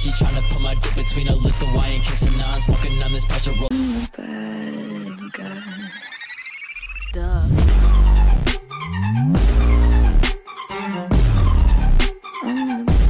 she tryna put my dick between her lips, so I ain't kissing. Now I'm smoking on this pressure. roll. bad guy. Duh. I'm the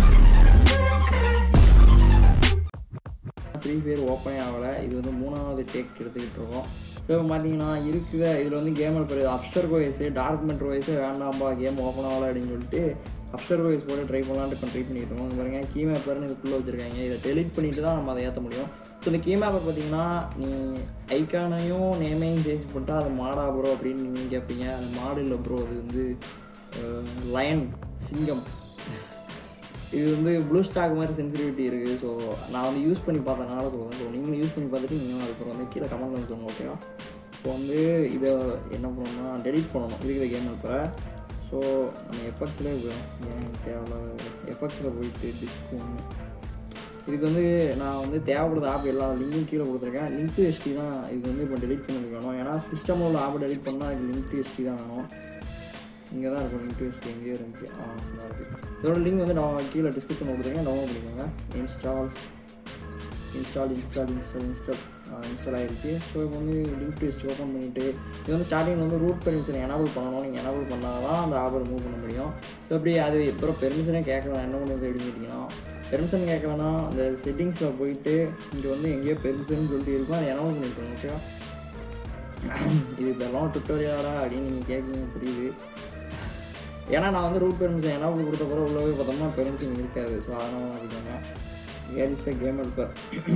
Free Fire ஓப்பனே ஆகலை இது வந்து மூணாவது take எடுத்துக்கிட்டு இருக்கோம் so இப்போ பார்த்தீங்கன்னா இருக்குது இதில் வந்து கேமல் பெரிய அப்ஸ்டர் கோயஸு டார்க்மெண்ட் கோயஸு வேண்டாம்பா கேம் ஓப்பன் ஆகலை அப்படின்னு சொல்லிட்டு அப்ஸ்டர் கோயஸ் போட்டு ட்ரை பண்ணலான்ட்டு இப்போ ட்ரை பண்ணிட்டு இருக்கோம் இங்க பாருங்க கீ மேப்பர்னு இதுக்குள்ளே வச்சுருக்காங்க இதை டெலிட் பண்ணிட்டு தான் நம்ம அதை ஏற்ற முடியும் ஸோ இந்த கீ மேப்பர் பார்த்தீங்கன்னா நீ ஐக்கானையும் நேமையும் சேஞ்ச் பண்ணிட்டா அது மாடா ப்ரோ அப்படின்னு நீங்கள் கேட்பீங்க அது மாடு இல்லை ப்ரோ அது வந்து லயன் சிங்கம் இது வந்து ப்ளூ ஸ்டாக் மாதிரி சென்சிட்டிவிட்டி இருக்குது ஸோ நான் வந்து யூஸ் பண்ணி பார்த்தனால சொல்லுவேன் ஸோ நீங்களும் யூஸ் பண்ணி பார்த்துட்டு நீங்களும் அதுக்கப்புறம் வந்து கீழே கமெண்ட் பண்ணி சொல்லுங்கள் ஓகேவா ஸோ வந்து இதை என்ன பண்ணணும்னா டெலீட் பண்ணணும் இருக்கிற கேம் இப்போ ஸோ நம்ம எஃபெக்ட்ஸில் ஏன் தேவையில்லாத எஃபெக்ட்ஸில் போயிட்டு டிஸ்கவுண்ட் இதுக்கு வந்து நான் வந்து தேவைப்படுற ஆப் எல்லா லிங்க்கும் கீழே கொடுத்துருக்கேன் லிங்க் டு எஸ்டி தான் இது வந்து இப்போ டெலிட் பண்ணி வேணும் ஏன்னா சிஸ்டமில் உள்ள ஆப் டெலிட் பண்ணால் இது லிங்க் டு எஸ்டி தான் வேணும் இங்கே தான் இருக்கும் லிங்க் டு எஸ்டி எங்கேயோ இருந்துச்சு ஆ இதாக இருக்குது இதோட லிங்க் வந்து நான் கீழே டிஸ்கிரிப்ஷன் கொடுத்துருக்கேன் டவுன்லோட் பண்ணிக்கோங்க install install install install install install ஆயிடுச்சு ஸோ இப்போ வந்து லிங்க் டு எஸ்டி ஓப்பன் பண்ணிவிட்டு இது வந்து ஸ்டார்டிங்கில் வந்து ரூட் பெர்மிஷன் எனபிள் பண்ணணும் நீங்கள் எனபிள் பண்ணால் தான் அந்த ஆப்பை மூவ் பண்ண முடியும் ஸோ அப்படி அது அப்புறம் பெர்மிஷனே கேட்கலாம் என்ன பண்ணுறது அப்படின்னு கேட்டிங்கன்னா பெர்மிஷன் கேட்கலன்னா அந்த செட்டிங்ஸில் போயிட்டு இங்கே வந்து எங்கேயோ பெர்மிஷன் சொல்லிட்டு இருக்கும் அதை எனபிள் பண்ணிருக்கணும் ஓகேவா இது இதெல்லாம் டுட்டோரியலா அப்படின்னு நீங்கள் கேட்குங்க புரியுது ஏன்னா நான் வந்து ரூட் பெர்மிஷன் என்ன கொடுத்த பிறகு உள்ள போய் பார்த்தோம்னா பெர்மிஷன் இருக்காது ஸோ அதனால வச்சுக்கோங்க ஏர் இஸ் கேம் எடுப்பர்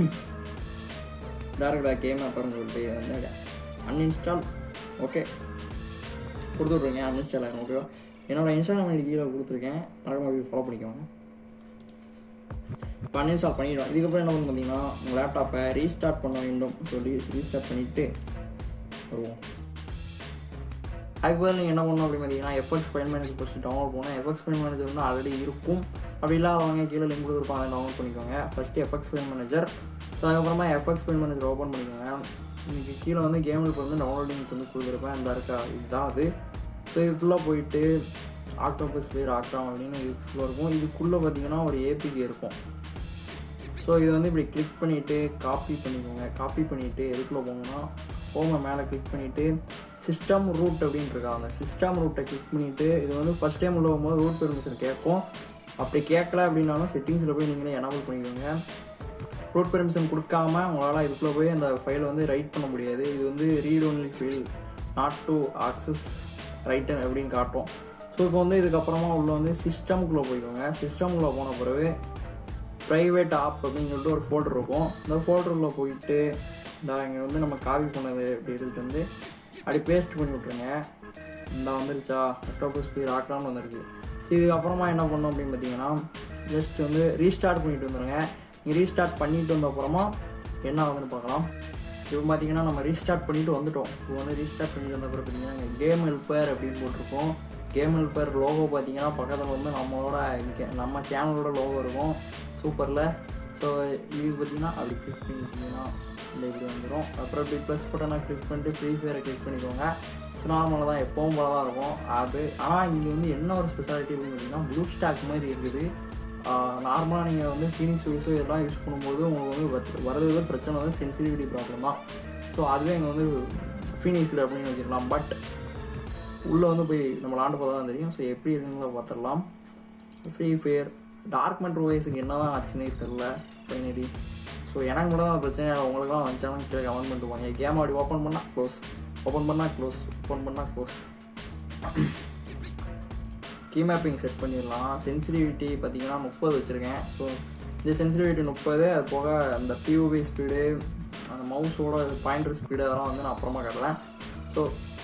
டேரக்டா கேம் அப்புறம் சொல்லிட்டு வந்து அன்இன்ஸ்டால் ஓகே கொடுத்து விட்ருங்க அன்இன்ஸ்டால் ஆகும் ஓகேவா என்னோட இன்ஸ்டாகிராம் ஐடி கீழே கொடுத்துருக்கேன் மறக்காம போய் ஃபாலோ பண்ணிக்கோங்க இப்போ அன்இன்ஸ்டால் பண்ணிடுவோம் இதுக்கப்புறம் என்ன பண்ணணும் பார்த்தீங்கன்னா உங்கள் லேப்டாப்பை ரீஸ்டார்ட் பண்ண வேண்டும் சொல்லி ரீஸ்டார்ட் பண்ணிவிட்டு வருவோம் அதுக்கு பதில் நீங்கள் என்ன பண்ணணும் அப்படின்னு பார்த்தீங்கன்னா effects file manager first download பண்ணணும் எஃபெக்ட்ஸ் ஃபைல் மேனேஜர் வந்து ஆல்ரெடி இருக்கும் அப்படி இல்லாதவங்க கீழே லிங்க் கொடுத்துருப்பாங்க அதை டவுன்லோட் பண்ணிக்கோங்க first effects file manager so அதுக்கப்புறமா எஃபெக்ட்ஸ் ஃபைல் மேனேஜர் ஓப்பன் பண்ணிக்கோங்க இன்னைக்கு கீழே வந்து கேமில் இப்போ வந்து டவுன்லோட் லிங்க் வந்து கொடுத்துருப்பேன் இந்த இருக்கா இதுதான் அது ஸோ இதுக்குள்ளே போயிட்டு ஆக்டோபஸ் பேர் ஆக்டாம் அப்படின்னு இதுக்குள்ளே இருக்கும் இதுக்குள்ளே பார்த்தீங்கன்னா ஒரு ஏபிகே இருக்கும் ஸோ இதை வந்து இப்படி கிளிக் பண்ணிவிட்டு காப்பி பண்ணிக்கோங்க காப்பி பண்ணிவிட்டு எதுக்குள்ளே போங்கன்னா ஹோமை மேலே கிளிக் பண்ணிவிட்டு சிஸ்டம் ரூட் அப்படின்னு இருக்கா அந்த சிஸ்டம் ரூட்டை கிளிக் பண்ணிவிட்டு இது வந்து ஃபஸ்ட் டைம் உள்ள போகும்போது ரூட் பெர்மிஷன் கேட்கும் அப்படி கேட்கல அப்படின்னாலும் செட்டிங்ஸில் போய் நீங்களே எனபிள் பண்ணிக்கோங்க ரூட் பெர்மிஷன் கொடுக்காம உங்களால் இதுக்குள்ளே போய் அந்த ஃபைலை வந்து ரைட் பண்ண முடியாது இது வந்து read only file not to access write அப்படின்னு காட்டும் ஸோ இப்போ வந்து இதுக்கப்புறமா உள்ள வந்து சிஸ்டம்குள்ளே போய்க்கோங்க சிஸ்டம்குள்ளே போன பிறகு ப்ரைவேட் ஆப் அப்படின்னு சொல்லிட்டு ஒரு ஃபோல்டர் இருக்கும் இந்த ஃபோல்டரில் போயிட்டு இந்த இங்கே வந்து நம்ம காப்பி பண்ணது அப்படி எடுத்துட்டு வந்து அப்படி பேஸ்ட் பண்ணி விட்ருங்க இந்த வந்துருச்சா அக்டோபஸ் ஸ்பீட் ஆக்கலாம்னு வந்துருச்சு ஸோ இதுக்கப்புறமா என்ன பண்ணோம் அப்படின்னு பார்த்தீங்கன்னா ஜஸ்ட் வந்து ரீஸ்டார்ட் பண்ணிட்டு வந்துடுங்க நீங்கள் ரீஸ்டார்ட் பண்ணிட்டு வந்த அப்புறமா என்ன ஆகுதுன்னு பார்க்கலாம் இப்போ பார்த்தீங்கன்னா நம்ம ரீஸ்டார்ட் பண்ணிட்டு வந்துட்டோம் இப்போ வந்து ரீஸ்டார்ட் பண்ணிட்டு வந்த பிறகு பார்த்தீங்கன்னா கேம் ஹெல்ப்பர் அப்படின்னு போட்டிருக்கோம் கேம் ஹெல்ப்பர் லோகோ பார்த்தீங்கன்னா பக்கத்தில் வந்து நம்மளோட இங்க- நம்ம சேனலோட லோகோ இருக்கும் சூப்பரில் ஸோ இது பார்த்தீங்கன்னா அப்படி கிளிக் பண்ணிட்டீங்கன்னா இந்த இப்படி வந்துடும் அப்புறம் இப்படி ப்ளஸ் பட்டனை கிளிக் பண்ணிட்டு ஃப்ரீ ஃபயரை கிளிக் பண்ணிக்கோங்க ஸோ நார்மலாக தான் எப்பவும் போல தான் இருக்கும் ஆப்பு ஆனால் இங்கே வந்து என்ன ஒரு ஸ்பெஷாலிட்டி அப்படின்னு பார்த்தீங்கன்னா ப்ளூ ஸ்டாக் மாதிரி இருக்குது நார்மலாக நீங்கள் வந்து ஃபீனிக்ஸ் யூஸோ இதெல்லாம் யூஸ் பண்ணும்போது உங்களுக்கு வந்து வச்சு- வரது பிரச்சனை வந்து சென்சிட்டிவிட்டி ப்ராப்ளம் தான் ஸோ அதுவே இங்கே வந்து ஃபீனிக்ஸில் அப்படின்னு வச்சுக்கலாம் பட் உள்ளே வந்து போய் நம்ம விளாண்டு பார்த்தா தான் தெரியும் ஸோ எப்படி இருக்குங்களோ பார்த்துடலாம் ஃப்ரீ ஃபயர் டார்க் மெட்ரோ வயசுக்கு என்ன தான் ஆச்சுன்னே தெரில ஃபைனலி ஸோ எனக்கு மட்டும் தான் பிரச்சனை உங்களுக்குலாம் வந்துச்சாலும் கீழே கமெண்ட் பண்ணிட்டு போங்க கேம் அப்படி ஓப்பன் பண்ணால் க்ளோஸ் ஓப்பன் பண்ணால் க்ளோஸ் ஓப்பன் பண்ணால் க்ளோஸ் கீ மேப்பிங் செட் பண்ணிடலாம் சென்சிட்டிவிட்டி பார்த்தீங்கன்னா முப்பது வச்சுருக்கேன் ஸோ இந்த சென்சிட்டிவிட்டி முப்பது அது போக அந்த பியூபி ஸ்பீடு அந்த மவுஸோட பாயிண்டர் ஸ்பீடு அதெல்லாம் வந்து நான் அப்புறமா காட்டலாம் ஸோ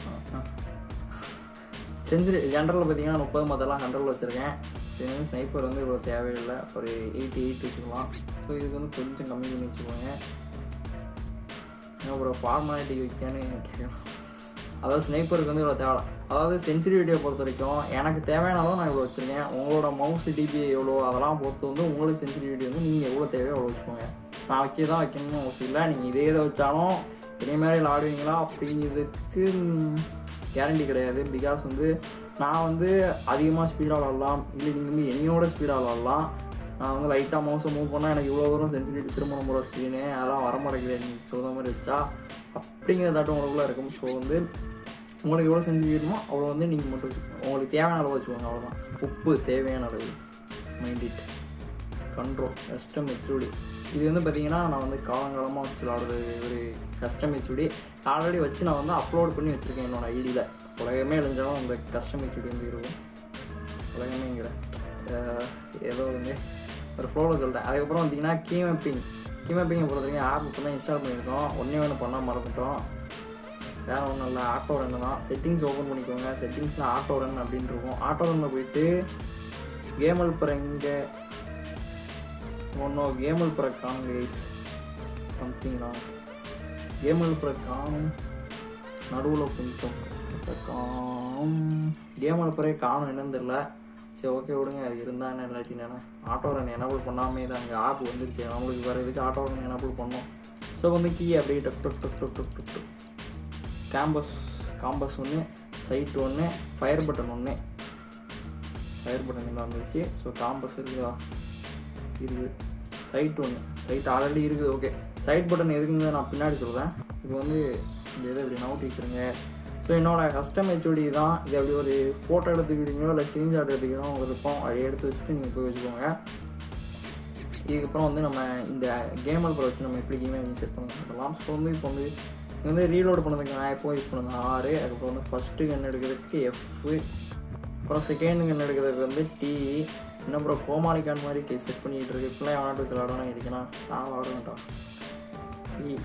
செஞ்சுரி ஜென்ரலில் பார்த்தீங்கன்னா முப்பது மொத்தம்லாம் ஹண்ட்ரடில் வச்சுருக்கேன் இது வந்து ஸ்னைப்பர் வந்து இவ்வளோ தேவையில்லை ஒரு எயிட்டி எயிட் வச்சுக்கலாம் ஸோ இதுக்கு வந்து கொஞ்சம் கம்மி பண்ணி வச்சுக்கோங்க ஏன்னா ஒரு ஃபார்மாலிட்டி வைக்கன்னு கேட்கணும் அதாவது ஸ்னைப்பருக்கு வந்து இவ்வளோ தேவை அதாவது சென்சிட்டிவிட்டியை பொறுத்த வரைக்கும் எனக்கு தேவையான அளவு நான் இவ்வளோ வச்சுருக்கேன் உங்களோட மவுஸ் டிபி எவ்வளோ அதெல்லாம் பொறுத்து வந்து உங்களுக்கு சென்சிட்டிவிட்டி வந்து நீங்கள் எவ்வளோ தேவையோ அவ்வளோ வச்சுக்கோங்க நாளைக்கு தான் வைக்கணும்னு அவசியம் இல்லை நீங்கள் இதே இதை வச்சாலும் இதே மாதிரி விளாடுவீங்களா அப்படிங்கிறதுக்கு கேரண்டி கிடையாது பிகாஸ் வந்து நான் வந்து அதிகமாக ஸ்பீடாக விளாட்லாம் இல்லை நீங்கள் வந்து என்னையோட ஸ்பீடாக விளாட்லாம் நான் வந்து லைட்டாக மவுஸை மூவ் பண்ணால் எனக்கு இவ்வளோ தூரம் சென்சிட்டிவிட்டி திரும்ப போகிற ஸ்க்ரீனு அதெல்லாம் வர மாட்டேங்குது நீங்கள் சொல்கிற மாதிரி வச்சா அப்படிங்கிற தாட்டம் உங்களுக்குள்ள இருக்கும் ஸோ வந்து உங்களுக்கு எவ்வளோ சென்சிட்டிவிட்டிமோ அவ்வளோ வந்து நீங்கள் மட்டும் வச்சுக்கோங்க உங்களுக்கு தேவையான அளவு வச்சுக்கோங்க அவ்வளோதான் உப்பு தேவையான அளவு mind it control custom HUD இது வந்து பார்த்தீங்கன்னா நான் வந்து காலங்காலமாக வச்சு விளாடுறது ஒரு கஸ்டம் ஹெச்ஓடி ஆல்ரெடி வச்சு நான் வந்து அப்லோட் பண்ணி வச்சுருக்கேன் என்னோட ஐடியில் உலகமே இழிஞ்சாலும் அந்த கஸ்டம் ஹெச்ஓடி வந்து இருக்கும் உலகமேங்கிற அஹ், ஏதோ வந்து ஒரு ஃப்ளோவில் சொல்லிட்டேன் அதுக்கப்புறம் பார்த்தீங்கன்னா கீமப்பிங் கீமப்பிங்கை பொறுத்த வரைக்கும் ஆப் இப்போ தான் இன்ஸ்டால் பண்ணியிருக்கோம் ஒன்றே ஒன்று பண்ணால் மறந்துட்டோம் வேறு ஒன்றும் இல்லை ஆட்டோ ரன் தான் செட்டிங்ஸ் ஓப்பன் பண்ணிக்கோங்க செட்டிங்ஸில் ஆட்டோ ரன் அப்படின்னு இருக்கும் ஆட்டோ ரன்னில் போயிட்டு கேமல் பிற இங்கே ஒன்றும் கேமல் பிற காணும் கைஸ் சம்திங் தான் கேமல் பிற காணும் நடுவில் கொஞ்சம் காணும் கேமல் பிறகு காணும் என்னன்னு தெரியல சரி ஓகே விடுங்க அது இருந்தா என்ன இல்லாட்டி என்ன ஆட்டோ ரன் எனபிள் பண்ணாமே தான் அங்கே ஆப் வந்துருச்சு நம்மளுக்கு வேறு எதுக்கு ஆட்டோ ரன் எனபிள் பண்ணோம் ஸோ வந்து கீ அப்படியே டக் டக் டக் டக் டக் டக் டக் கேம்பஸ் காம்பஸ் ஒன்று சைட் ஒன்று ஃபயர் பட்டன் ஒன்று ஃபயர் பட்டன் இங்கே வந்துருச்சு ஸோ காம்பஸ் இருக்குதா இருக்குது சைட் ஒன்று சைட் ஆல்ரெடி இருக்குது ஓகே சைட் பட்டன் எதுக்குங்க நான் பின்னாடி சொல்கிறேன் இப்போ வந்து இந்த இதை இப்படி நவுட்டி வச்சுருங்க ஸோ என்னோட கஸ்டம் ஹெச்ஓடி தான் இது அப்படி ஒரு ஃபோட்டோ எடுத்துக்கிட்டீங்களோ இல்லை ஸ்க்ரீன்ஷாட் எடுத்துக்கிறோம் உங்களுக்கு இருக்கும் அதை எடுத்து வச்சுட்டு நீங்கள் போய் வச்சுக்கோங்க இதுக்கப்புறம் வந்து நம்ம இந்த கேமல் ப்ரோ வச்சு நம்ம எப்படி கேமே செட் பண்ண சொல்லலாம் ஸோ வந்து இப்போ வந்து இது வந்து ரீலோட் பண்ணதுக்கு நான் எப்போ யூஸ் பண்ணது ஆறு அதுக்கப்புறம் வந்து ஃபஸ்ட்டு கன் எடுக்கிறதுக்கு எஃப் அப்புறம் செகண்ட் கன் எடுக்கிறதுக்கு வந்து டி இன்னும் அப்புறம் கோமாளி கான் மாதிரி கே செட் பண்ணிக்கிட்டு இருக்கு இப்பெல்லாம் எவனாட்டு வச்சு விளாடணும் இருக்கேனா நான் விளாட வேண்டாம் இ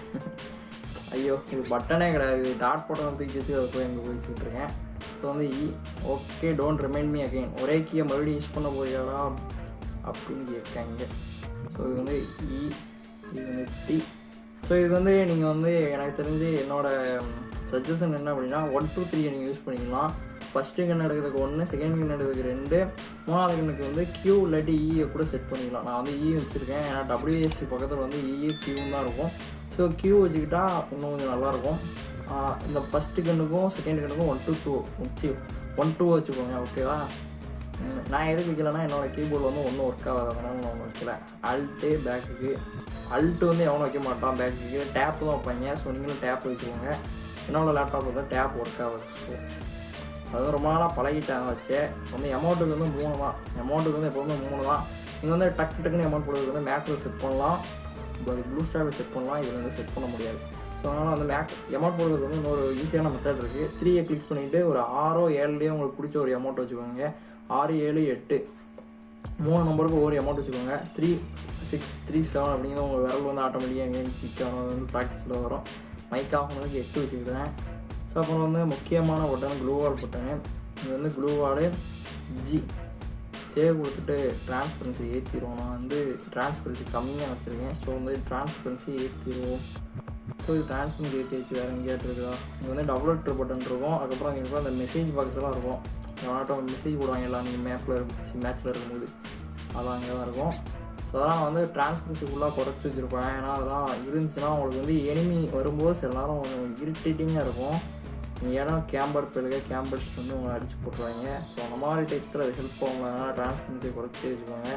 ஐயோ இது பட்டனே கிடையாது இது டாட் பட்டன் தூக்கி வச்சு அதை போய் எங்கே போய் வச்சுட்டு இருக்கேன் ஸோ வந்து இ okay don't remind me again ஒரே கீயை மறுபடியும் யூஸ் பண்ண போறியாடா அப்படின்னு கேட்காங்க ஸோ இது வந்து இ இது வந்து டி ஸோ இது வந்து நீங்கள் வந்து எனக்கு தெரிஞ்சு என்னோட சஜஷன் என்ன அப்படின்னா ஒன் டூ த்ரீயை நீங்கள் யூஸ் பண்ணிக்கலாம் ஃபஸ்ட்டு கண் எடுக்கிறதுக்கு ஒன்று செகண்ட் கண் எடுக்கிறதுக்கு ரெண்டு மூணாவது கண்ணுக்கு வந்து கியூ இல்லாட்டி ஈயை கூட செட் பண்ணிக்கலாம் நான் வந்து இ வச்சுருக்கேன் ஏன்னா டபிள்யூஎஸ்டி பக்கத்தில் வந்து இ கியூவும் தான் இருக்கும் ஸோ கியூ வச்சுக்கிட்டா இன்னும் கொஞ்சம் நல்லாயிருக்கும் ஆஹ் இந்த ஃபஸ்ட்டு கண்ணுக்கும் செகண்ட் கண்ணுக்கும் ஒன் டூ டூ வச்சு ஒன் டூ வச்சுக்கோங்க ஓகேவா ம், நான் எதுக்கு வைக்கலன்னா என்னோட கீபோர்டு வந்து ஒன்றும் ஒர்க் ஆகாது அதனால நான் ஒன்று வைக்கல அல்ட்டு பேக்குக்கு அல்ட்டு வந்து எவனும் வைக்க மாட்டான் பேக்குக்கு டேப் தான் வைப்பாங்க ஸோ நீங்களும் டேப் வச்சுக்கோங்க என்னோட லேப்டாப் வந்து டேப் ஒர்க் ஆகுது ஸோ அது வந்து ரொம்ப நாளாக பழகிட்டேன் வச்சு வந்து அமௌண்ட்டுக்கு வந்து மூணு தான் அமௌண்ட்டுக்கு வந்து எப்போவுமே மூணு தான் நீங்கள் வந்து டக்கு டக்குன்னு அமௌண்ட் போடுறதுக்கு வந்து மேக்கில் செட் பண்ணலாம் இப்போ ப்ளூ ஸ்டாரில் செட் பண்ணலாம் இதில் வந்து செட் பண்ண முடியாது ஸோ அதனால் வந்து மேக் அமௌண்ட் போடுறதுக்கு வந்து இன்னொரு ஈஸியான மெத்தட் இருக்குது த்ரீயை கிளிக் பண்ணிவிட்டு ஒரு ஆறோ ஏழுலேயோ உங்களுக்கு பிடிச்ச ஒரு அமௌண்ட் வச்சுக்கோங்க ஆறு ஏழு எட்டு மூணு நம்பருக்கு ஒரு அமௌண்ட் வச்சுக்கோங்க த்ரீ சிக்ஸ் த்ரீ செவன் அப்படிங்கிறது உங்கள் விரல் வந்து ஆட்டோமேட்டிக்காக எங்கேயும் கிக் ஆகும் அது வந்து ப்ராக்டிஸில் வரும் மைக் ஆஃப் பண்ணதுக்கு எட்டு வச்சுக்கிட்டேன் ஸோ அப்புறம் வந்து முக்கியமான பட்டன் க்ளூவால் பட்டனு இது வந்து க்ளூவால் ஜி சேவ் கொடுத்துட்டு டிரான்ஸ்பரன்சி ஏற்றிடுவோம் நான் வந்து டிரான்ஸ்பரன்சி கம்மியாக வச்சுருக்கேன் ஸோ வந்து டிரான்ஸ்பரன்சி ஏற்றிடுவோம் ஸோ இது டிரான்ஸ்பரன்சி ஏற்றி வச்சு வேறு எங்கேயாட்டு இருக்குதா இங்கே வந்து டபுள் பட்டன் இருக்கும் அதுக்கப்புறம் இங்கே இருக்கிற அந்த மெசேஜ் பாக்ஸ் எல்லாம் இருக்கும் எவனாட்டும் மெசேஜ் போடுவாங்க எல்லாம் நீங்கள் மேப்பில் இருக்கும் மேட்ச்சில் இருக்கும்போது அதான் அங்கே தான் இருக்கும் ஸோ அதெல்லாம் வந்து டிரான்ஸ்பரன்சி ஃபுல்லாக குறைச்சி வச்சுருப்பேன் ஏன்னா அதெல்லாம் இருந்துச்சுன்னா உங்களுக்கு வந்து எனிமி வரும்போது சில நேரம் கொஞ்சம் இரிட்டேட்டிங்காக இருக்கும் நீங்கள் ஏன்னா கேம்பர் பிள்ளைங்க கேம்பர்ஸ் வந்து உங்களை அடிச்சு போட்டுருவாங்க ஸோ அந்த மாதிரி டயத்தில் அது ஹெல்ப் ஆகும் அதனால் டிரான்ஸ்பரன்சியை குறைச்சி வச்சுக்கோங்க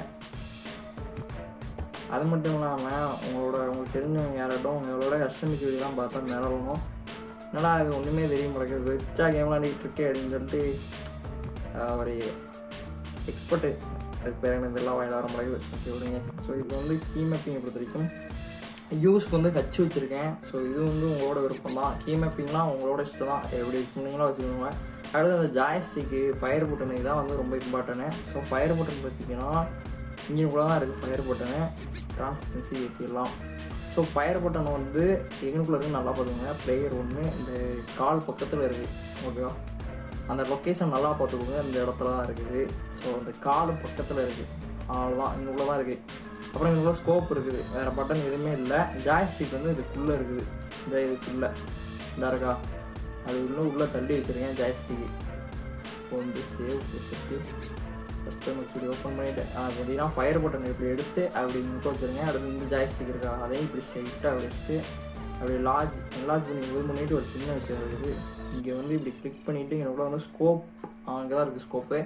அது மட்டும் இல்லாமல் உங்களோட உங்களுக்கு தெரிஞ்சவங்க யாராட்டும் உங்களோட கஸ்டமர் வீடியோலாம் பார்த்தா மிரளணும் என்னடா இது ஒன்றுமே தெரிய மாட்டேங்குது வச்சா கேம் விளாண்டிட்டு இருக்கே அப்படின்னு சொல்லிட்டு ஆஹ், ஒரு எக்ஸ்பர்ட்டு அதுக்கு பேர் எனக்கு இதெல்லாம் வாயில வர மாட்டேங்குது ஓகே விடுங்க ஸோ இப்போ வந்து கீ மேப்பிங்கை பொறுத்த வரைக்கும் யூஸ்க்கு வந்து ஹச் வச்சுருக்கேன் ஸோ இது வந்து உங்களோட விருப்பம் தான் கீ மேப்பிங்லாம் உங்களோட இஷ்டம் தான் எப்படி பண்ணீங்களோ வச்சுக்கோங்க அடுத்து அந்த ஜாய்ஸ்டிக்கு ஃபயர் பட்டன் இதுதான் வந்து ரொம்ப இம்பார்ட்டனு ஸோ ஃபயர் பட்டன் பார்த்தீங்கன்னா இங்கே கூட தான் இருக்குது ஃபயர் பட்டனு டிரான்ஸ்பரன்சி ஏற்றிடலாம் ஸோ ஃபயர் பட்டன் வந்து எங்கனுக்குள்ள இருக்கு நல்லா பார்த்துக்கோங்க பிளேயர் ஒன்று இந்த கால் பக்கத்தில் இருக்குது ஓகேவா அந்த லொக்கேஷன் நல்லா பார்த்துக்கோங்க இந்த இடத்துல தான் இருக்குது ஸோ அந்த கால் பக்கத்தில் இருக்குது அவ்வளோதான் இங்குள்ள தான் இருக்குது அப்புறம் இங்குள்ள ஸ்கோப் இருக்குது வேறு பட்டன் எதுவுமே இல்லை ஜாய்ஸ்டிக் வந்து இதுக்குள்ளே இருக்குது இந்த இதுக்குள்ளே இந்த இருக்கா அது உள்ள உள்ளே தள்ளி வச்சுருக்கேன் ஜாய்ஸ்டிக்கு இப்போ வந்து சேவ் கொடுத்துட்டு ஃபஸ்ட் டைம் வச்சு ஓப்பன் பண்ணிவிட்டு அது பார்த்தீங்கன்னா ஃபயர் பட்டன் இப்படி எடுத்து அப்படி இங்கே வச்சுருங்க அடுத்து இந்த ஜாய்ஸ்டிக் இருக்கா அதையும் இப்படி ஸ்ட்ரைட்டாக அப்படி வச்சுட்டு அப்படி லார்ஜ் லார்ஜ் பண்ணி இது பண்ணிட்டு ஒரு சின்ன விஷயம் இருக்குது இங்கே வந்து இப்படி கிளிக் பண்ணிவிட்டு இங்கே கூட வந்து ஸ்கோப் அங்கே தான் இருக்குது ஸ்கோப்பு ஸோ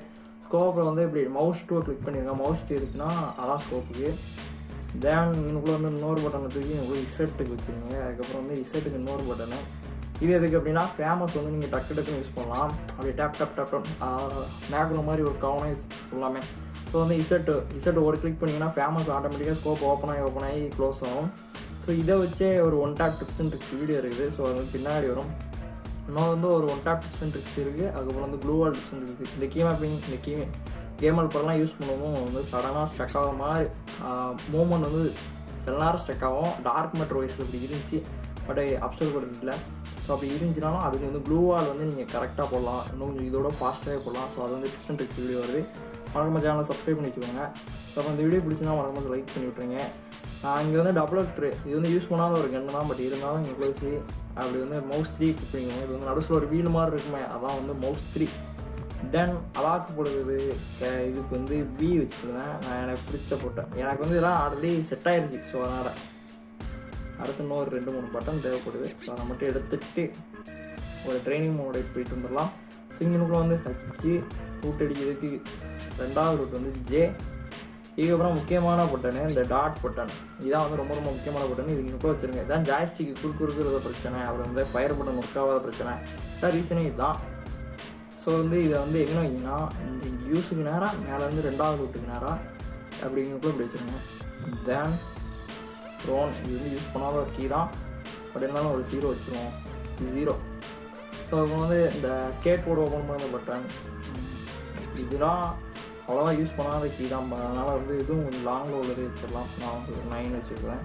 ஸ்கோப்பை வந்து இப்படி மவுஸ் டூ கிளிக் பண்ணிருங்க மவுஸ் டூ இருக்குன்னா அதான் ஸ்கோப்புக்கு தேன் இன்னுக்குள்ளே வந்து இன்னொரு பட்டனை தூக்கி உங்களுக்கு இசட்டுக்கு வச்சுருங்க அதுக்கப்புறம் வந்து இசட்டுக்கு இன்னொரு பட்டனு இது எதுக்கு அப்படின்னா ஃபேமஸ் வந்து நீங்கள் டக்கு டக்குன்னு யூஸ் பண்ணலாம் அப்படியே tap tap tap tap macro மாதிரி ஒரு கவனே சொல்லாமே ஸோ வந்து இசட்டு இசட்டு ஒரு கிளிக் பண்ணிங்கன்னா ஃபேமஸ் ஆட்டோமேட்டிக்காக ஸ்கோப் ஓப்பன் ஆகி ஓப்பன் ஆகி க்ளோஸ் ஆகும் ஸோ இதை வச்சே ஒரு one tap tips and tricks video இருக்குது ஸோ அது வந்து பின்னாடி வரும் இன்னும் வந்து ஒரு one tap tips and tricks இருக்குது அதுக்கப்புறம் வந்து க்ளூவால் டிப்ஸ் அண்ட் இருக்குது இந்த கீ மேப்பிங் இந்த கீ கேமல் படம்லாம் யூஸ் பண்ணுவோம் வந்து சடனாக ஸ்டக் ஆகிற மாதிரி மூமெண்ட் வந்து சில நேரம் ஸ்டக் ஆகும் டார்க் மெட்ரோ வயசில் இப்படி இருந்துச்சு பட் அப்சர்வ் பண்ணுறது இல்லை ஸோ அப்படி இருந்துச்சுனாலும் அதுக்கு வந்து ப்ளூ வால் வந்து நீங்கள் கரெக்டாக போடலாம் இன்னும் கொஞ்சம் இதோட ஃபாஸ்ட்டாகவே போடலாம் ஸோ அது வந்து டிப்ஸ் அண்ட் ட்ரிக்ஸ் வீடியோ வருது மறக்காம சேனலை சப்ஸ்கிரைப் பண்ணி வச்சுக்கோங்க ஸோ அப்போ இந்த வீடியோ பிடிச்சினா மறக்காம லைக் பண்ணி விட்ருங்க நான் இங்கே வந்து டபுள் ட்ரே இது வந்து யூஸ் பண்ணாத ஒரு கன்று தான் பட் இருந்தாலும் இங்கே க்ளோஸி அப்படி வந்து மவுஸ் த்ரீ பண்ணிக்கோங்க இது வந்து நடுசில் ஒரு வீல் மாதிரி இருக்குமே அதான் வந்து மவுஸ் த்ரீ தென் அலாக்கு போடுறது ஸ்க- இதுக்கு வந்து பி வச்சுருந்தேன் நான் எனக்கு பிடிச்ச போட்டேன் எனக்கு வந்து இதெல்லாம் ஆல்ரெடி செட் ஆயிருச்சு ஸோ அதனால் அடுத்து இன்னும் ஒரு ரெண்டு மூணு பட்டன் தேவைப்படுது ஸோ அதை மட்டும் எடுத்துட்டு ஒரு ட்ரைனிங் மோட போயிட்டு வந்துடலாம் சிங்கினுக்குள்ள வந்து ஹச்சு ரூட் அடிக்கிறதுக்கு ரெண்டாவது ரூட் வந்து ஜே இதுக்கப்புறம் முக்கியமான பட்டனு இந்த டாட் பட்டன் இதான் வந்து ரொம்ப ரொம்ப முக்கியமான பட்டன் இது இங்கே வச்சுருங்க இதான் ஜாய்ஸ்டிக்கு குறுக்கு இருக்கிறத பிரச்சனை அப்புறம் வந்து ஃபயர் பட்டன் ஒர்க் ஆகாத பிரச்சனை இதான் ரீசனே இதுதான் ஸோ வந்து இதை வந்து என்ன வைங்கன்னா இந்த யூஸுக்கு நேராக மேலேருந்து ரெண்டாவது ரூட்டுக்கு நேராக அப்படிங்கிறப்ப இப்படி வச்சுருங்க தேன் ரோன் இது வந்து யூஸ் பண்ணாத ஒரு கீ தான் பட் இருந்தாலும் ஒரு ஜீரோ வச்சுருவோம் இது ஜீரோ ஸோ இப்போ வந்து இந்த ஸ்கேட் போர்டு ஓப்பன் பண்ண பட்டன் இதெல்லாம் அவ்வளோவா யூஸ் பண்ணாத கீ தான் அதனால் வந்து இதுவும் கொஞ்சம் லாங்கில் உள்ளது வச்சிடலாம் நான் வந்து ஒரு நைன் வச்சுருக்கேன்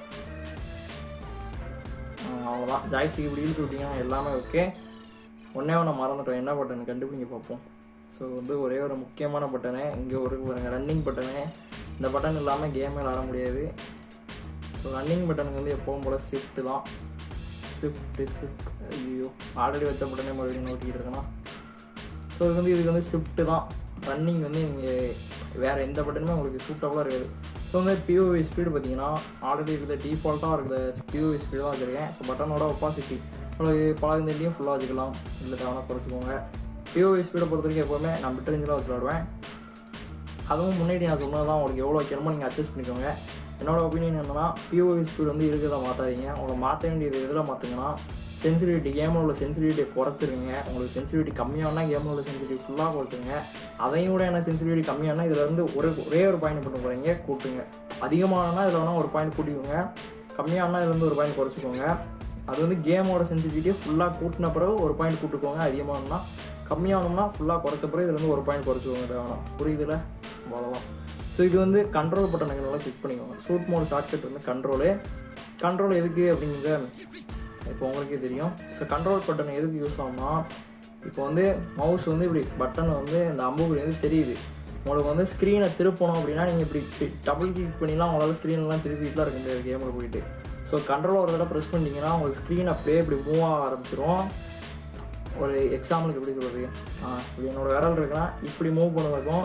அவ்வளோதான் ஜாய்ஸ்டிக் இப்படி இழுத்து விட்டிங்கன்னா எல்லாமே ஓகே ஒன்றே ஒன்று மறந்துட்டோம் என்ன பட்டன் கண்டுபிடிங்க பார்ப்போம் ஸோ வந்து ஒரே ஒரு முக்கியமான பட்டனு இங்கே ஒரு பாருங்க ரன்னிங் பட்டனு இந்த பட்டன் இல்லாமல் கேமே விளாட முடியாது ஸோ ரன்னிங் பட்டனுக்கு வந்து எப்பவும் போல் ஷிஃப்ட்டு தான் ஷிஃப்ட்டு ஷிஃப்ட் ஐயோ ஆல்ரெடி வச்ச பட்டனே மறுபடியும் நோட்டிக்கிட்டு இருக்கேன்னா ஸோ இது வந்து இதுக்கு வந்து ஷிஃப்ட்டு தான் ரன்னிங் வந்து நீங்கள் வேறு எந்த பட்டனுமே உங்களுக்கு சூட்டபுளாக இருக்காது ஸோ வந்து பிஓவி ஸ்பீடு பார்த்தீங்கன்னா ஆல்ரெடி இருக்கிற டிஃபால்ட்டாக இருக்கிற பிஓவி ஸ்பீடு தான் வச்சுருக்கேன் ஸோ பட்டனோட ஒப்பாசிட்டி உங்களுக்கு பழகுந்தலையும் ஃபுல்லாக வச்சுக்கலாம் இல்லை தேவையான குறைச்சிக்கோங்க பிஓவி ஸ்பீடை பொறுத்த வரைக்கும் எப்போவுமே நான் பிட் ரேஞ்சில் வச்சு விளாடுவேன் அதுவும் முன்னாடி நான் சொன்னது தான் உங்களுக்கு எவ்வளோ வைக்கணுமோ நீங்கள் அட்ஜஸ்ட் பண்ணிக்கோங்க என்னோட ஒப்பீனியன் என்னன்னா பிஓவி ஸ்பீடு வந்து இருக்கிறத மாற்றாதீங்க உங்களை மாற்ற வேண்டியது எதில் மாற்றுங்கன்னா சென்சிட்டிவிட்டி கேமில் உள்ள சென்சிட்டிவிட்டியை குறைச்சிருங்க உங்களுக்கு சென்சிட்டிவிட்டி கம்மியானா கேமில் உள்ள சென்சிட்டிவிட்டி ஃபுல்லாக குறைச்சிருங்க அதையும் விட என்ன சென்சிட்டிவிட்டி கம்மியானா இதில் இருந்து ஒரு ஒரே ஒரு பாயிண்ட் பண்ண போகிறீங்க கூட்டுங்க அதிகமானா இதில் வேணால் ஒரு பாயிண்ட் கூட்டிக்கோங்க கம்மியானா இதுல இருந்து ஒரு பாயிண்ட் குறைச்சிக்கோங்க அது வந்து கேமோட சென்சிட்டிவிட்டியை ஃபுல்லாக கூட்டின பிறகு ஒரு பாயிண்ட் கூட்டுக்கோங்க அதிகமானோம்னா கம்மியானோம்னா ஃபுல்லாக குறைச்ச பிறகு இதுல இருந்து ஒரு பாயிண்ட் குறைச்சிக்கோங்க தேவையான புரியுதுல அவ்வளோதான் ஸோ இது வந்து கண்ட்ரோல் பட்டன் நல்லா கிளிக் பண்ணிக்கோங்க சூட் மோட் ஷார்ட்கட் வந்து கண்ட்ரோலு கண்ட்ரோல் எதுக்கு அப்படிங்கிறத இப்போ உங்களுக்கே தெரியும் ஸோ கண்ட்ரோல் பட்டன் எதுக்கு யூஸ் ஆகும்னா இப்போ வந்து மவுஸ் வந்து இப்படி பட்டன் வந்து இந்த அம்புக்குறி வந்து தெரியுது உங்களுக்கு வந்து ஸ்க்ரீனை திருப்பணும் அப்படின்னா நீங்கள் இப்படி டபுள் கிளிக் பண்ணிலாம் உங்களால் ஸ்க்ரீன்லாம் திருப்பிட்டுலாம் இருக்க முடியாது கேமில் போயிட்டு ஸோ கண்ட்ரோல் ஒரு தடவை ப்ரெஸ் பண்ணிட்டீங்கன்னா உங்களுக்கு ஸ்க்ரீன் அப்படியே இப்படி மூவ் ஆக ஆரம்பிச்சிரும் ஒரு எக்ஸாம்பிளுக்கு எப்படி சொல்கிறது ஆ இப்படி என்னோட விரல் இருக்குன்னா இப்படி மூவ் பண்ணுறதுக்கும்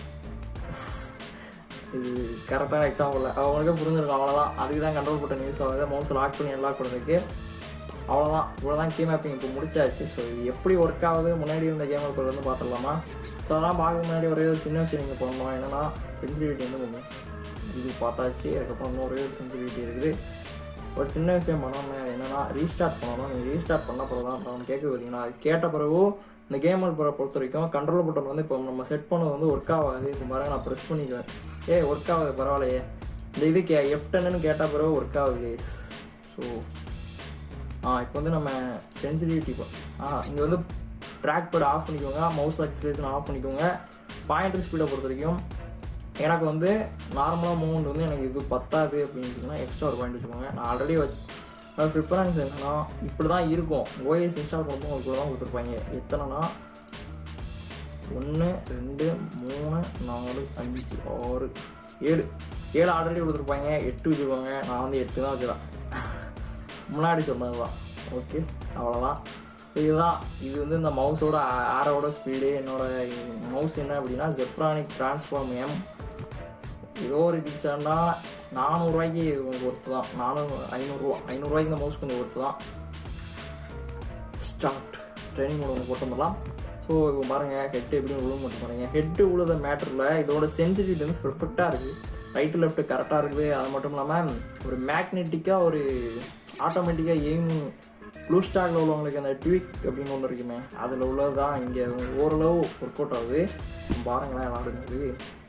இது கரெக்டான எக்ஸாம்பிள் அவங்களுக்கே புரிஞ்சிருக்கும் அவ்வளோதான் அதுக்கு தான் கண்ட்ரோல் பட்டன் யூஸ் ஆகுது மவுஸ் லாக் பண்ணி லாக் பண்ணுறதுக்கு அவ்வளோதான் இவ்வளோதான் கே மேப்பிங் இப்போ முடிச்சாச்சு ஸோ இது எப்படி ஒர்க் ஆகுது முன்னாடி இருந்த கேம் இப்போ வந்து பார்த்துடலாமா ஸோ அதெல்லாம் பார்க்க முன்னாடி ஒரே ஒரு சின்ன விஷயம் நீங்கள் பண்ணணும் என்னென்னா சென்சிட்டிவிட்டி வந்து கொஞ்சம் இது பார்த்தாச்சு அதுக்கப்புறம் இன்னும் ஒரே ஒரு சென்சிட்டிவிட்டி இருக்குது ஒரு சின்ன விஷயம் பண்ணணும் என்னென்னா ரீஸ்டார்ட் பண்ணணும் நீங்கள் ரீஸ்டார்ட் பண்ண பிறகு தான் அவன் கேட்க பார்த்தீங்கன்னா அது கேட்ட பிறகு இந்த கேம் போகிற பொறுத்த வரைக்கும் கண்ட்ரோல் பட்டன் வந்து இப்போ நம்ம செட் பண்ணது வந்து ஒர்க் ஆகாது இப்போ பாருங்க நான் ப்ரெஸ் பண்ணிக்குவேன் ஏ ஒர்க் ஆகுது பரவாயில்லையே இந்த இது கே எஃப் டென்னு கேட்ட பிறகு ஒர்க் ஆகுது கேஸ் ஸோ ஆ இப்போ வந்து நம்ம சென்சிட்டிவிட்டி ஆ இங்கே வந்து ட்ராக் பேட் ஆஃப் பண்ணிக்கோங்க மவுஸ் ஆக்சிலேஷன் ஆஃப் பண்ணிக்கோங்க பாயிண்டர் ஸ்பீடை பொறுத்த வரைக்கும் எனக்கு வந்து நார்மலாக மூவ்மெண்ட் வந்து எனக்கு இது பத்தாது அப்படின்னு வச்சுக்கோங்க எக்ஸ்ட்ரா ஒரு பாயிண்ட் வச்சுக்கோங்க நான் ஆல்ரெடி வச்சு ப்ரிஃபரன்ஸ் என்னன்னா இப்படி தான் இருக்கும் ஓஎஸ் இன்ஸ்டால் பண்ணும்போது உங்களுக்கு தான் கொடுத்துருப்பாங்க எத்தனைனா ஒன்று ரெண்டு மூணு நாலு அஞ்சு ஆறு ஏழு ஏழு ஆல்ரெடி கொடுத்துருப்பாங்க எட்டு வச்சுக்கோங்க நான் வந்து எட்டு தான் வச்சுக்கிறேன் முன்னாடி சொன்னது தான் ஓகே அவ்வளோதான் இதுதான் இது வந்து இந்த மவுஸோட ஆரோட ஸ்பீடு என்னோட மவுஸ் என்ன அப்படின்னா ஜெப்ரானிக் டிரான்ஸ்ஃபார்ம் எம் ஏதோ ஒரு டிக்ஸாண்டா நானூறுரூவாய்க்கு ஒர்த்து தான் நானூறு ஐநூறுரூவா ஐநூறுரூவாய்க்கு இந்த மவுஸ் கொஞ்சம் ஒர்த்து தான் ஸ்டார்ட் ட்ரைனிங் மோட் ஒன்று போட்டு வந்துடலாம் ஸோ இப்போ பாருங்கள் ஹெட் எப்படி விழுக மட்டும் பாருங்கள் ஹெட்டு உழுத மேட்டரில் இதோட சென்சிட்டிவிட்டி வந்து பெர்ஃபெக்டாக இருக்குது ரைட்டு லெஃப்ட் கரெக்டாக இருக்குது அது மட்டும் இல்லாமல் ஒரு மேக்னெட்டிக்காக ஒரு ஆட்டோமேட்டிக்காக எய்ம் ப்ளூ ஸ்டாக்ல உள்ளவங்களுக்கு அந்த ட்விக் அப்படின்னு ஒன்று இருக்குமே அதில் உள்ளது தான் இங்கே ஓரளவு ஒர்க் அவுட் ஆகுது பாருங்களேன் விளாடுங்கிறது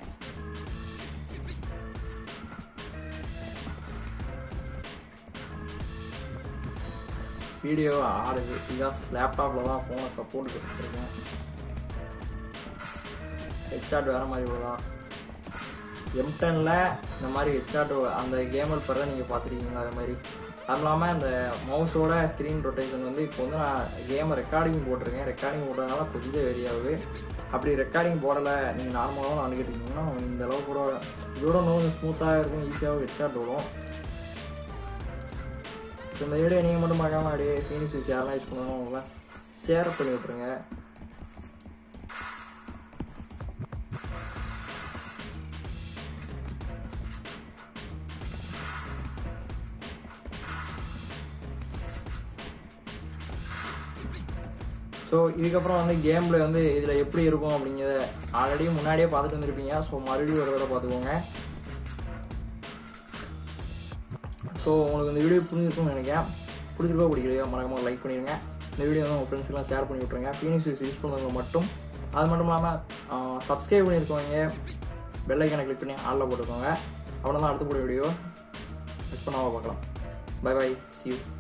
வீடியோ ஆடுது பிகாஸ் லேப்டாப்பில் தான் ஃபோனை சப்போர்ட் கொடுத்துருக்கேன் ஹெட்சாட் வேறு மாதிரி விடலாம் எம்டனில் இந்த மாதிரி ஹெட்சாட் அந்த கேமர் படம் நீங்கள் பார்த்துருக்கீங்களா அது மாதிரி அது இல்லாமல் அந்த மவுஸோட ஸ்க்ரீன் ரொட்டேஷன் வந்து இப்போ வந்து நான் கேமை ரெக்கார்டிங் போட்டிருக்கேன் ரெக்கார்டிங் போடுறதுனால கொஞ்சம் வெறியாகுது அப்படி ரெக்கார்டிங் போடலை நீங்கள் நார்மலாக அணுகிட்டீங்கன்னா இந்த அளவுக்கு கூட இதோட இன்னும் ஸ்மூத்தாக இருக்கும் ஈஸியாகவும் ஹெட்சாட் விடும் இந்த வீடியோ நீங்கள் மட்டும் பார்க்காம அப்படியே ஃபீனிக்ஸ் வச்சு யாரெல்லாம் யூஸ் பண்ணுவாங்க அவங்களாம் ஷேர் பண்ணி விட்ருங்க ஸோ இதுக்கப்புறம் வந்து கேமில் வந்து இதில் எப்படி இருக்கும் அப்படிங்கிறத ஆல்ரெடி முன்னாடியே பார்த்துட்டு வந்திருப்பீங்க ஸோ மறுபடியும் ஒரு தடவை பார்த்துக்கோங்க ஸோ உங்களுக்கு இந்த வீடியோ புரிஞ்சிருக்கும்னு நினைக்கிறேன் பிடிச்சிருக்கோ பிடிக்கலையோ மறக்காம லைக் பண்ணிடுங்க இந்த வீடியோ வந்து உங்கள் ஃப்ரெண்ட்ஸ்க்கெலாம் ஷேர் பண்ணி விட்ருங்க ஃபீனிக்ஸ் யூஸ் யூஸ் பண்ணவங்க மட்டும் அது மட்டும் இல்லாமல் சப்ஸ்கிரைப் பண்ணியிருக்கவங்க பெல் ஐக்கனை கிளிக் பண்ணி ஆளில் போட்டுக்கோங்க அவ்வளோ தான் அடுத்த போட வீடியோ மிஸ் பண்ணாமல் பார்க்கலாம் பை பை சி யூ